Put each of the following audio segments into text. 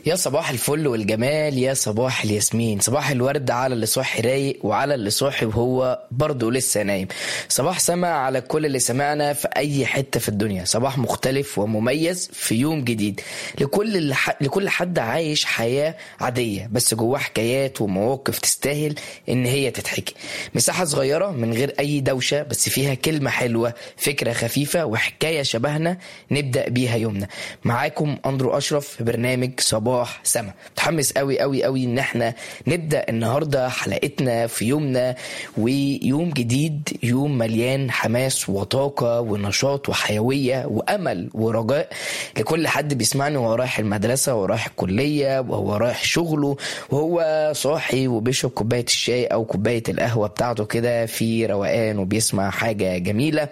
يا صباح الفل والجمال يا صباح الياسمين صباح الورد على اللي صاحي رايق وعلى اللي صاحي وهو برضه لسه نايم صباح سما على كل اللي سمعنا في اي حته في الدنيا صباح مختلف ومميز في يوم جديد لكل اللي ح... لكل حد عايش حياه عاديه بس جواه حكايات ومواقف تستاهل ان هي تتحكي مساحه صغيره من غير اي دوشه بس فيها كلمه حلوه فكره خفيفه وحكايه شبهنا نبدا بيها يومنا معاكم اندرو اشرف في برنامج صباح سما متحمس قوي قوي قوي ان احنا نبدا النهارده حلقتنا في يومنا ويوم جديد يوم مليان حماس وطاقه ونشاط وحيويه وامل ورجاء لكل حد بيسمعني وهو رايح المدرسه وهو رايح الكليه وهو رايح شغله وهو صاحي وبيشرب كوبايه الشاي او كوبايه القهوه بتاعته كده في روقان وبيسمع حاجه جميله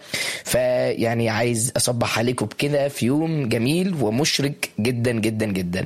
فيعني عايز اصبح عليكم بكده في يوم جميل ومشرق جدا جدا جدا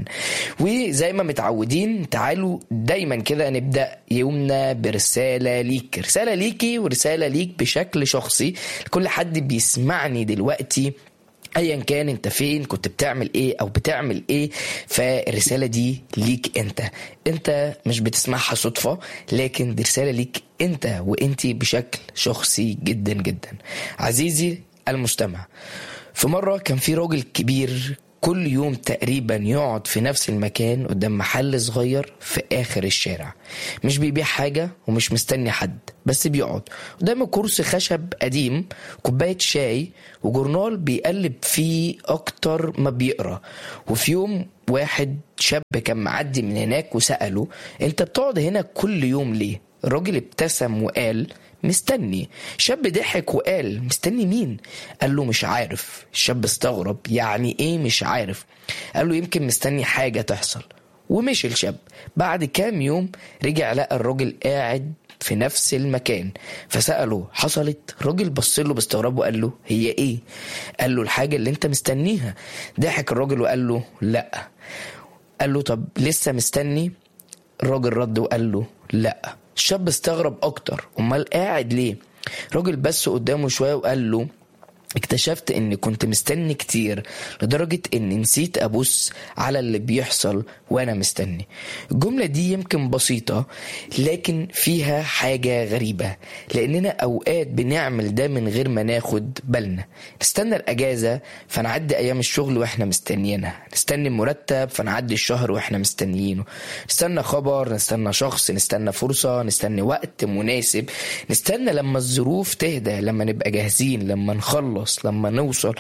وزي ما متعودين تعالوا دايما كده نبدا يومنا برساله ليك رساله ليكي ورساله ليك بشكل شخصي لكل حد بيسمعني دلوقتي ايا كان انت فين كنت بتعمل ايه او بتعمل ايه فالرساله دي ليك انت انت مش بتسمعها صدفه لكن دي رساله ليك انت وانتي بشكل شخصي جدا جدا عزيزي المستمع في مره كان في راجل كبير كل يوم تقريبا يقعد في نفس المكان قدام محل صغير في اخر الشارع مش بيبيع حاجه ومش مستني حد بس بيقعد قدام كرسي خشب قديم كوبايه شاي وجورنال بيقلب فيه اكتر ما بيقرا وفي يوم واحد شاب كان معدي من هناك وساله انت بتقعد هنا كل يوم ليه الراجل ابتسم وقال مستني شاب ضحك وقال مستني مين قال له مش عارف الشاب استغرب يعني ايه مش عارف قال له يمكن مستني حاجة تحصل ومشي الشاب بعد كام يوم رجع لقى الراجل قاعد في نفس المكان فسأله حصلت الراجل بص له باستغراب وقال له هي ايه قال له الحاجة اللي انت مستنيها ضحك الراجل وقال له لا قال له طب لسه مستني الراجل رد وقال له لا الشاب استغرب اكتر امال قاعد ليه راجل بس قدامه شويه وقال له اكتشفت اني كنت مستني كتير لدرجة اني نسيت ابص على اللي بيحصل وانا مستني الجملة دي يمكن بسيطة لكن فيها حاجة غريبة لاننا اوقات بنعمل ده من غير ما ناخد بالنا نستنى الاجازة فنعدي ايام الشغل واحنا مستنيينها نستني المرتب فنعدي الشهر واحنا مستنيينه نستنى خبر نستنى شخص نستنى فرصة نستنى وقت مناسب نستنى لما الظروف تهدى لما نبقى جاهزين لما نخلص نخلص لما نوصل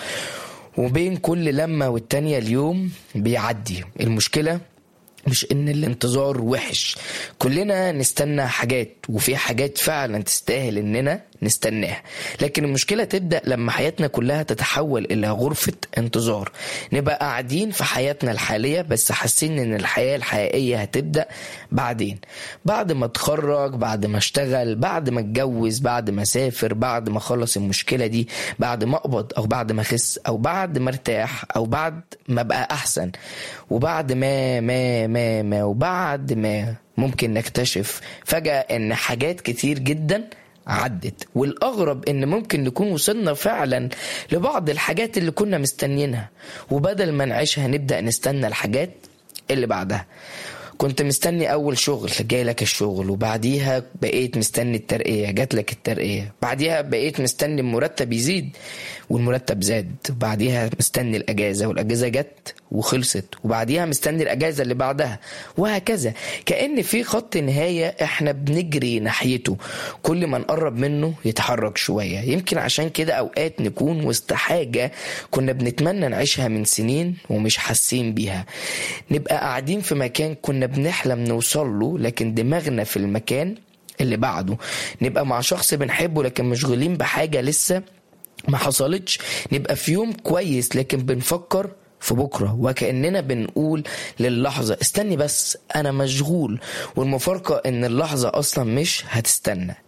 وبين كل لمة والتانية اليوم بيعدي المشكلة مش ان الانتظار وحش كلنا نستنى حاجات وفي حاجات فعلا تستاهل اننا نستناها لكن المشكلة تبدأ لما حياتنا كلها تتحول إلى غرفة انتظار نبقى قاعدين في حياتنا الحالية بس حاسين إن الحياة الحقيقية هتبدأ بعدين بعد ما اتخرج بعد ما اشتغل بعد ما اتجوز بعد ما سافر بعد ما خلص المشكلة دي بعد ما اقبض أو بعد ما اخس أو بعد ما ارتاح أو بعد ما ابقى أحسن وبعد ما ما ما ما وبعد ما ممكن نكتشف فجأة إن حاجات كتير جدا عدت والاغرب ان ممكن نكون وصلنا فعلا لبعض الحاجات اللي كنا مستنيينها وبدل ما نعيشها نبدا نستنى الحاجات اللي بعدها كنت مستني اول شغل جاي لك الشغل وبعديها بقيت مستني الترقيه جات لك الترقيه بعديها بقيت مستني المرتب يزيد والمرتب زاد وبعديها مستني الاجازه والاجازه جت وخلصت وبعديها مستني الاجازه اللي بعدها وهكذا كان في خط نهايه احنا بنجري ناحيته كل ما نقرب منه يتحرك شويه يمكن عشان كده اوقات نكون وسط حاجه كنا بنتمنى نعيشها من سنين ومش حاسين بيها نبقى قاعدين في مكان كنا بنحلم نوصل له لكن دماغنا في المكان اللي بعده نبقى مع شخص بنحبه لكن مشغولين بحاجه لسه ما حصلتش نبقى في يوم كويس لكن بنفكر في بكرة وكأننا بنقول للحظة استني بس أنا مشغول والمفارقة إن اللحظة أصلا مش هتستنى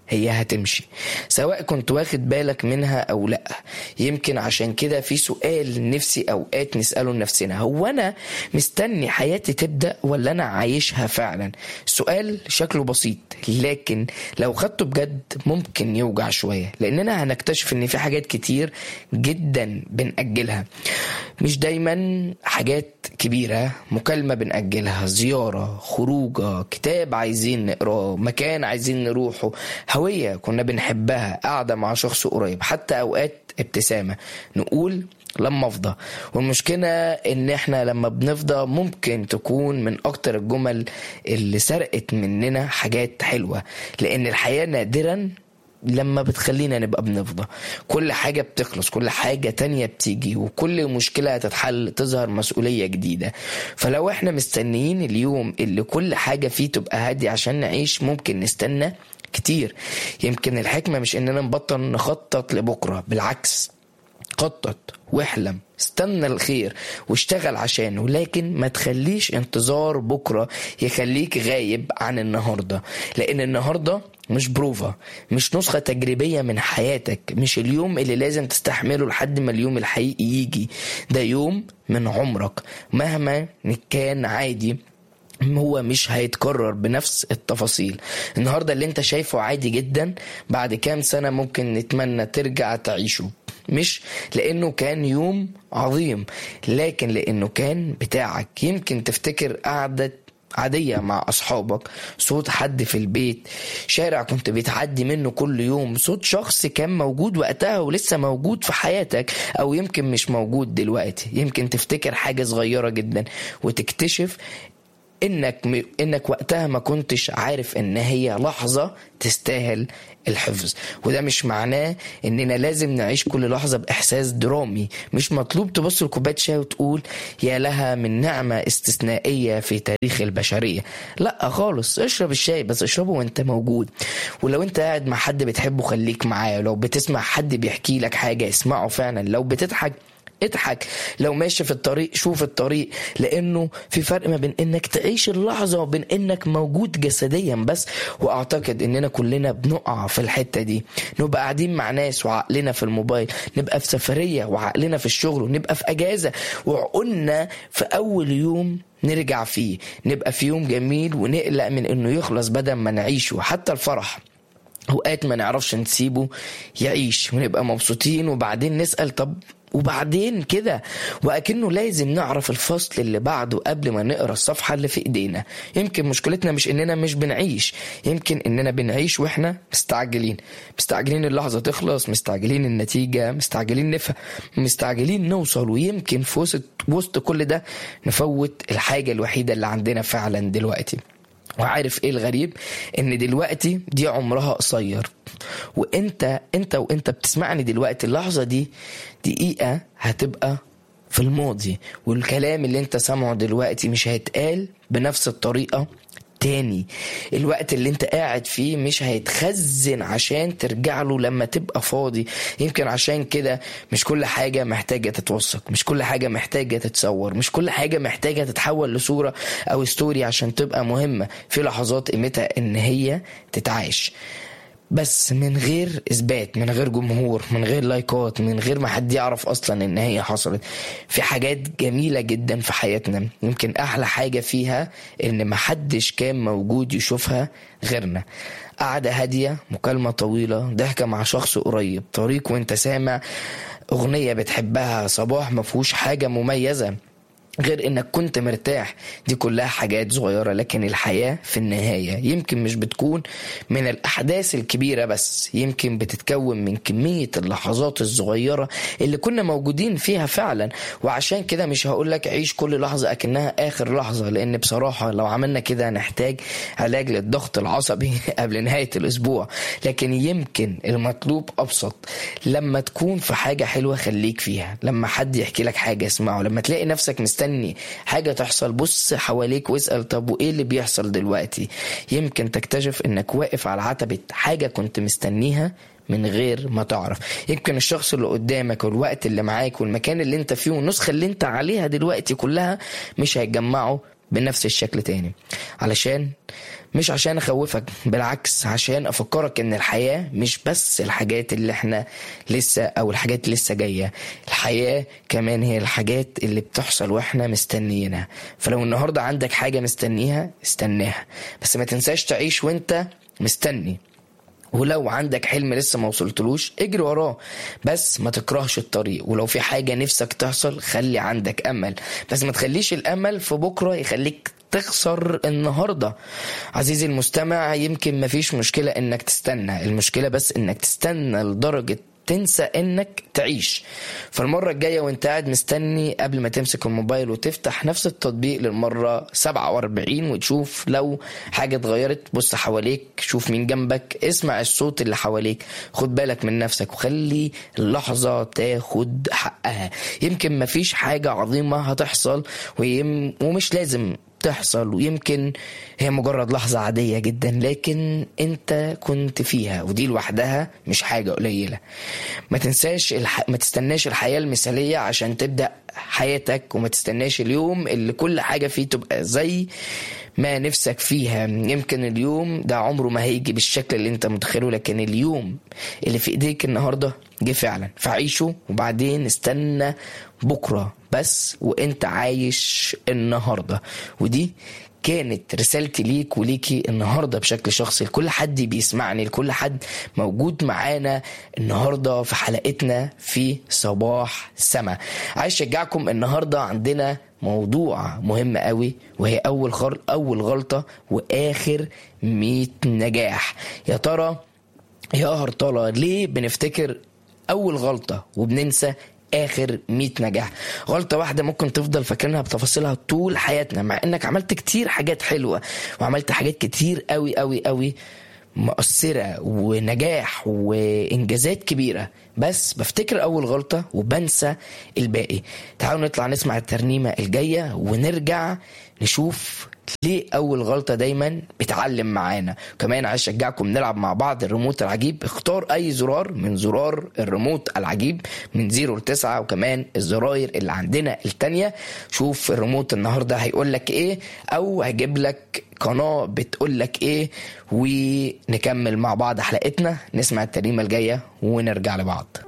هي هتمشي سواء كنت واخد بالك منها او لا يمكن عشان كده في سؤال نفسي اوقات نساله لنفسنا هو انا مستني حياتي تبدا ولا انا عايشها فعلا سؤال شكله بسيط لكن لو خدته بجد ممكن يوجع شويه لاننا هنكتشف ان في حاجات كتير جدا بنأجلها مش دايما حاجات كبيرة مكالمة بنأجلها زيارة خروجة كتاب عايزين نقراه مكان عايزين نروحه هوية كنا بنحبها قاعدة مع شخص قريب حتى أوقات ابتسامة نقول لما افضى والمشكلة ان احنا لما بنفضى ممكن تكون من اكتر الجمل اللي سرقت مننا حاجات حلوة لان الحياة نادرا لما بتخلينا نبقى بنفضى كل حاجة بتخلص كل حاجة تانية بتيجي وكل مشكلة هتتحل تظهر مسؤولية جديدة فلو احنا مستنيين اليوم اللي كل حاجة فيه تبقى هادية عشان نعيش ممكن نستنى كتير يمكن الحكمة مش اننا نبطل نخطط لبكرة بالعكس خطط واحلم استنى الخير واشتغل عشانه لكن ما تخليش انتظار بكرة يخليك غايب عن النهاردة لان النهاردة مش بروفا مش نسخة تجريبية من حياتك مش اليوم اللي لازم تستحمله لحد ما اليوم الحقيقي يجي ده يوم من عمرك مهما كان عادي هو مش هيتكرر بنفس التفاصيل النهارده اللي انت شايفه عادي جدا بعد كام سنة ممكن نتمنى ترجع تعيشه مش لانه كان يوم عظيم لكن لانه كان بتاعك يمكن تفتكر قعدة عادية مع أصحابك صوت حد في البيت شارع كنت بتعدي منه كل يوم صوت شخص كان موجود وقتها ولسه موجود في حياتك أو يمكن مش موجود دلوقتي يمكن تفتكر حاجة صغيرة جدا وتكتشف انك انك وقتها ما كنتش عارف ان هي لحظه تستاهل الحفظ وده مش معناه اننا لازم نعيش كل لحظه باحساس درامي مش مطلوب تبص لكوبايه شاي وتقول يا لها من نعمه استثنائيه في تاريخ البشريه لا خالص اشرب الشاي بس اشربه وانت موجود ولو انت قاعد مع حد بتحبه خليك معاه لو بتسمع حد بيحكي لك حاجه اسمعه فعلا لو بتضحك اضحك لو ماشي في الطريق شوف الطريق لانه في فرق ما بين انك تعيش اللحظه وبين انك موجود جسديا بس واعتقد اننا كلنا بنقع في الحته دي نبقى قاعدين مع ناس وعقلنا في الموبايل نبقى في سفريه وعقلنا في الشغل ونبقى في اجازه وعقولنا في اول يوم نرجع فيه نبقى في يوم جميل ونقلق من انه يخلص بدل ما نعيشه حتى الفرح اوقات ما نعرفش نسيبه يعيش ونبقى مبسوطين وبعدين نسال طب وبعدين كده واكنه لازم نعرف الفصل اللي بعده قبل ما نقرا الصفحه اللي في ايدينا يمكن مشكلتنا مش اننا مش بنعيش يمكن اننا بنعيش واحنا مستعجلين مستعجلين اللحظه تخلص مستعجلين النتيجه مستعجلين نفهم مستعجلين نوصل ويمكن في وسط وسط كل ده نفوت الحاجه الوحيده اللي عندنا فعلا دلوقتي وعارف ايه الغريب ان دلوقتي دي عمرها قصير وانت انت وانت بتسمعني دلوقتي اللحظه دي دقيقه هتبقى في الماضي والكلام اللي انت سامعه دلوقتي مش هيتقال بنفس الطريقه تاني الوقت اللي انت قاعد فيه مش هيتخزن عشان ترجع له لما تبقى فاضي يمكن عشان كده مش كل حاجة محتاجة تتوثق مش كل حاجة محتاجة تتصور مش كل حاجة محتاجة تتحول لصورة او ستوري عشان تبقى مهمة في لحظات قيمتها ان هي تتعاش بس من غير اثبات من غير جمهور من غير لايكات من غير ما حد يعرف اصلا ان هي حصلت في حاجات جميله جدا في حياتنا يمكن احلى حاجه فيها ان ما حدش كان موجود يشوفها غيرنا قعدة هادية مكالمة طويلة ضحكة مع شخص قريب طريق وانت سامع أغنية بتحبها صباح مفهوش حاجة مميزة غير انك كنت مرتاح دي كلها حاجات صغيره لكن الحياه في النهايه يمكن مش بتكون من الاحداث الكبيره بس يمكن بتتكون من كميه اللحظات الصغيره اللي كنا موجودين فيها فعلا وعشان كده مش هقول لك عيش كل لحظه اكنها اخر لحظه لان بصراحه لو عملنا كده هنحتاج علاج للضغط العصبي قبل نهايه الاسبوع لكن يمكن المطلوب ابسط لما تكون في حاجه حلوه خليك فيها لما حد يحكي لك حاجه اسمعه لما تلاقي نفسك مستني مستني حاجة تحصل بص حواليك واسأل طب وإيه اللي بيحصل دلوقتي يمكن تكتشف إنك واقف على عتبة حاجة كنت مستنيها من غير ما تعرف يمكن الشخص اللي قدامك والوقت اللي معاك والمكان اللي انت فيه والنسخة اللي انت عليها دلوقتي كلها مش هيتجمعوا بنفس الشكل تاني علشان مش عشان اخوفك بالعكس عشان افكرك ان الحياة مش بس الحاجات اللي احنا لسه او الحاجات اللي لسه جاية الحياة كمان هي الحاجات اللي بتحصل واحنا مستنيينها فلو النهاردة عندك حاجة مستنيها استناها بس ما تنساش تعيش وانت مستني ولو عندك حلم لسه ما وصلتلوش اجري وراه بس ما تكرهش الطريق ولو في حاجة نفسك تحصل خلي عندك امل بس ما تخليش الامل في بكرة يخليك تخسر النهاردة عزيزي المستمع يمكن مفيش مشكلة انك تستنى المشكلة بس انك تستنى لدرجة تنسى انك تعيش فالمرة الجاية وانت قاعد مستني قبل ما تمسك الموبايل وتفتح نفس التطبيق للمرة 47 وتشوف لو حاجة اتغيرت بص حواليك شوف مين جنبك اسمع الصوت اللي حواليك خد بالك من نفسك وخلي اللحظة تاخد حقها يمكن مفيش حاجة عظيمة هتحصل ويم ومش لازم تحصل ويمكن هي مجرد لحظة عادية جدا لكن انت كنت فيها ودي لوحدها مش حاجة قليلة ما تنساش الح... ما تستناش الحياة المثالية عشان تبدأ حياتك وما تستناش اليوم اللي كل حاجة فيه تبقى زي ما نفسك فيها يمكن اليوم ده عمره ما هيجي بالشكل اللي انت متخيله لكن اليوم اللي في ايديك النهارده جه فعلا فعيشه وبعدين استنى بكره بس وانت عايش النهارده ودي كانت رسالتي ليك وليكي النهارده بشكل شخصي لكل حد بيسمعني لكل حد موجود معانا النهارده في حلقتنا في صباح سما عايز اشجعكم النهارده عندنا موضوع مهم قوي وهي اول خر... اول غلطه واخر 100 نجاح يا ترى يا هرطله ليه بنفتكر اول غلطه وبننسى اخر 100 نجاح غلطه واحده ممكن تفضل فاكرينها بتفاصيلها طول حياتنا مع انك عملت كتير حاجات حلوه وعملت حاجات كتير قوي قوي قوي مؤثرة ونجاح وإنجازات كبيرة بس بفتكر أول غلطة وبنسى الباقي تعالوا نطلع نسمع الترنيمة الجاية ونرجع نشوف ليه أول غلطة دايما بتعلم معانا كمان عايز أشجعكم نلعب مع بعض الريموت العجيب اختار أي زرار من زرار الريموت العجيب من 0 ل 9 وكمان الزراير اللي عندنا التانية شوف الريموت النهاردة هيقول لك إيه أو هجيب لك قناة بتقول لك إيه ونكمل مع بعض حلقتنا نسمع الترنيمة الجاية ونرجع لبعض